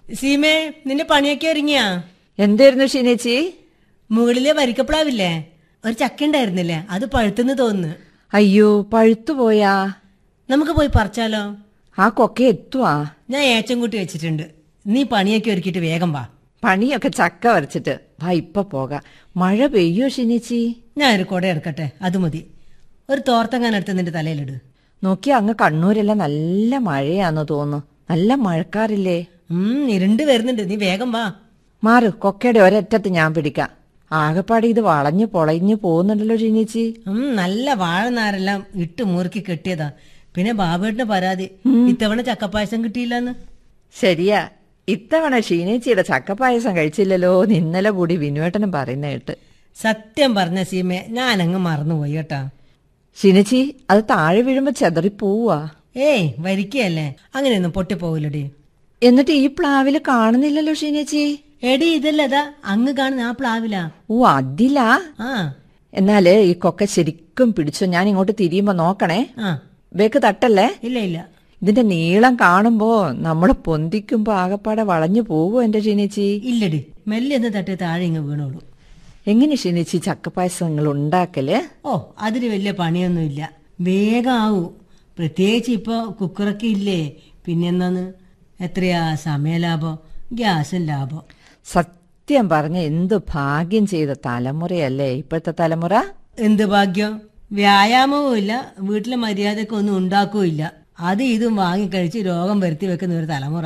സീമേ നിന്റെ പണിയൊക്കെ ഒരുങ്ങിയാ എന്തായിരുന്നു ഷീനേച്ചി മുകളിലെ വരിക്കപ്ലാവില്ലേ ഒരു ചക്ക ഉണ്ടായിരുന്നില്ലേ അത് പഴുത്തെന്ന് തോന്നുന്നു അയ്യോ പഴുത്തുപോയാ നമുക്ക് പോയി പറിച്ചാലോ ആ കൊക്ക എത്തുവാ ഞാൻ ഏച്ചം കൂട്ടി വെച്ചിട്ടുണ്ട് നീ പണിയൊക്കെ ഒരുക്കിയിട്ട് വേഗം വാ പണിയൊക്കെ ചക്ക വരച്ചിട്ട് വാ ഇപ്പൊ പോകാം മഴ പെയ്യോ ഷീനേച്ചി ഞാൻ ഒരു കുട എടുക്കട്ടെ അത് മതി ഒരു തോർത്തെങ്ങാൻ എടുത്ത് നിന്റെ തലയിലിട് നോക്കി അങ്ങ് കണ്ണൂരെല്ലാം നല്ല മഴയാന്ന് തോന്നുന്നു നല്ല മഴക്കാറില്ലേ ഉം ഇരുണ്ട് വരുന്നുണ്ട് നീ വേഗം വാ മാറ് കൊക്കയുടെ ഒരറ്റത്ത് ഞാൻ പിടിക്കാം ആകെപ്പാടെ ഇത് വളഞ്ഞു പൊളഞ്ഞു പോകുന്നുണ്ടല്ലോ ഷീനേച്ചി ഉം നല്ല വാഴനാരെല്ലാം ഇട്ട് മുറുക്കി കെട്ടിയതാ പിന്നെ ബാബുവേട്ടിന് പരാതി ഇത്തവണ ചക്കപ്പായസം കിട്ടിയില്ലെന്ന് ശരിയാ ഇത്തവണ ഷീനേച്ചിയുടെ ചക്കപ്പായസം കഴിച്ചില്ലല്ലോ എന്ന് ഇന്നലെ കൂടി വിനുവേട്ടനും പറയുന്ന കേട്ട് സത്യം പറഞ്ഞ സീമെ ഞാനങ്ങ് മറന്നുപോയി കേട്ടാ ഷീനച്ചി അത് താഴെ വീഴുമ്പോ ചെതറി പോവാ ഏയ് വരിക്കയല്ലേ അങ്ങനെയൊന്നും പൊട്ടിപ്പോകില്ലടി എന്നിട്ട് ഈ പ്ലാവില് കാണുന്നില്ലല്ലോ ഷീനേച്ചി എടി ഇതല്ലതാ അങ്ങ് കാണുന്ന ആ പ്ലാവിലാ ഓ അതിലാ ആ എന്നാല് ഈ കൊക്ക ശരിക്കും പിടിച്ചോ ഞാൻ ഇങ്ങോട്ട് തിരിയുമ്പോ നോക്കണേ ആ ബേക്ക് തട്ടല്ലേ ഇല്ല ഇല്ല ഇതിന്റെ നീളം കാണുമ്പോ നമ്മള് പൊന്തിക്കുമ്പോ ആകപ്പാടെ വളഞ്ഞു പോവോ എന്റെ ഷീനേച്ചി ഇല്ലടി മെല്ലെ ഒന്ന് തട്ടി താഴെ ഇങ്ങ് വീണോളൂ എങ്ങനെ ഷീനേച്ചി ചക്കപ്പായസങ്ങൾ ഉണ്ടാക്കല് ഓ അതിന് വലിയ പണിയൊന്നുമില്ല വേഗം ആവൂ പ്രത്യേകിച്ച് ഇപ്പൊ കുക്കറൊക്കെ ഇല്ലേ പിന്നെന്താന്ന് എത്രയാ സമയലാഭം ഗ്യാസും ലാഭം സത്യം പറഞ്ഞ എന്ത് ഭാഗ്യം ചെയ്ത തലമുറയല്ലേ ഇപ്പോഴത്തെ തലമുറ എന്ത് ഭാഗ്യം വ്യായാമവും ഇല്ല വീട്ടിലെ മര്യാദക്ക് ഒന്നും ഉണ്ടാക്കുകയില്ല അത് ഇതും വാങ്ങിക്കഴിച്ച് രോഗം വരുത്തി വെക്കുന്ന ഒരു തലമുറ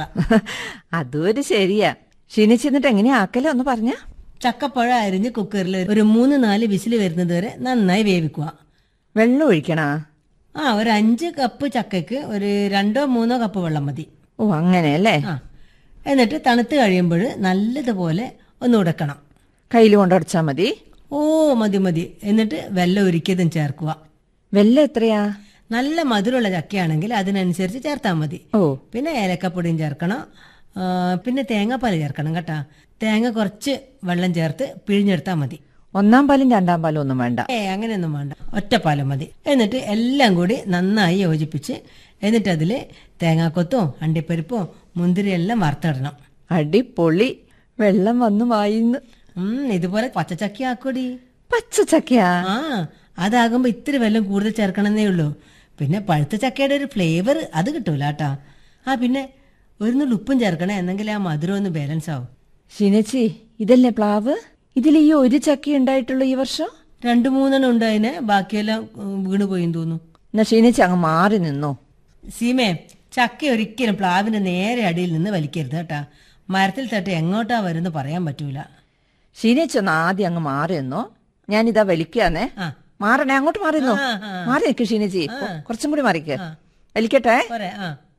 അതൊരു ശരിയാ ഷീനേച്ചി എന്നിട്ട് എങ്ങനെയാ ആക്കലേ ഒന്ന് പറഞ്ഞ ചക്കപ്പഴം അരിഞ്ഞ് കുക്കറിൽ ഒരു മൂന്ന് നാല് വിസിൽ വരുന്നത് വരെ നന്നായി വേവിക്കുക വെള്ളം ഒഴിക്കണാ ആ ഒരു അഞ്ച് കപ്പ് ചക്കയ്ക്ക് ഒരു രണ്ടോ മൂന്നോ കപ്പ് വെള്ളം മതി ഓ അങ്ങനെയല്ലേ ആ എന്നിട്ട് തണുത്ത് കഴിയുമ്പോൾ നല്ലതുപോലെ ഒന്ന് ഉടക്കണം കയ്യിൽ കൊണ്ടടച്ചാ മതി ഓ മതി മതി എന്നിട്ട് വെള്ളം ഒരിക്കതും ചേർക്കുക വെള്ളം എത്രയാ നല്ല മധുരമുള്ള ചക്കയാണെങ്കിൽ അതിനനുസരിച്ച് ചേർത്താൽ മതി ഓ പിന്നെ ഏലക്കപ്പൊടിയും ചേർക്കണം ആ, പിന്നെ തേങ്ങാപ്പാൽ ചേർക്കണം കേട്ടാ തേങ്ങ കുറച്ച് വെള്ളം ചേർത്ത് പിഴിഞ്ഞെടുത്താൽ മതി ഒന്നാം പാലും രണ്ടാം പാലും ഒന്നും വേണ്ട ഏ അങ്ങനെയൊന്നും വേണ്ട ഒറ്റപ്പാലം മതി എന്നിട്ട് എല്ലാം കൂടി നന്നായി യോജിപ്പിച്ച് എന്നിട്ട് അതിൽ തേങ്ങാക്കൊത്തും അണ്ടിപ്പരിപ്പും മുന്തിരി എല്ലാം വറുത്തിടണം അടിപൊളി വെള്ളം വന്നു വായിന്ന് ഉം ഇതുപോലെ പച്ചച്ചക്ക ആക്കൂടി പച്ച ചക്കയാ ആ അതാകുമ്പോ ഇത്തിരി വെള്ളം കൂടുതൽ ചേർക്കണമെന്നേ ഉള്ളൂ പിന്നെ പഴുത്ത ചക്കയുടെ ഒരു ഫ്ലേവർ അത് കിട്ടൂല കേട്ടാ ആ പിന്നെ ഒരു നുള്ളി ഉപ്പും ചേർക്കണേ എന്നെങ്കിൽ ആ മധുരം ഒന്ന് ബാലൻസ് ആവും ഷീനച്ചി ഇതല്ലേ പ്ലാവ് ഇതിൽ ഈ ഒരു ചക്ക ഉണ്ടായിട്ടുള്ളൂ ഈ വർഷം രണ്ടു മൂന്നെണ്ണം ഉണ്ട് അതിന് ബാക്കിയെല്ലാം ഉം, വീണ് പോയിന്ന് തോന്നുന്നു എന്നാ ഷീനച്ചി അങ്ങ് മാറി നിന്നോ സീമേ ചക്ക ഒരിക്കലും പ്ലാവിന്റെ നേരെ അടിയിൽ നിന്ന് വലിക്കരുത് കേട്ടാ മരത്തിൽ തട്ടി എങ്ങോട്ടാ വരുന്ന പറയാൻ പറ്റൂല ഷീനച്ചി ഒന്ന് ആദ്യം അങ്ങ് മാറി നിന്നോ ഞാനിതാ വലിക്കാന്നേ ആ മാറണേ അങ്ങോട്ട് മാറി നിന്നോ ആ, ആ. മാറി നിൽക്ക് ഷീനച്ചി കുറച്ചും കൂടി മാറിക്ക് വലിക്കട്ടെ പോരെ ആ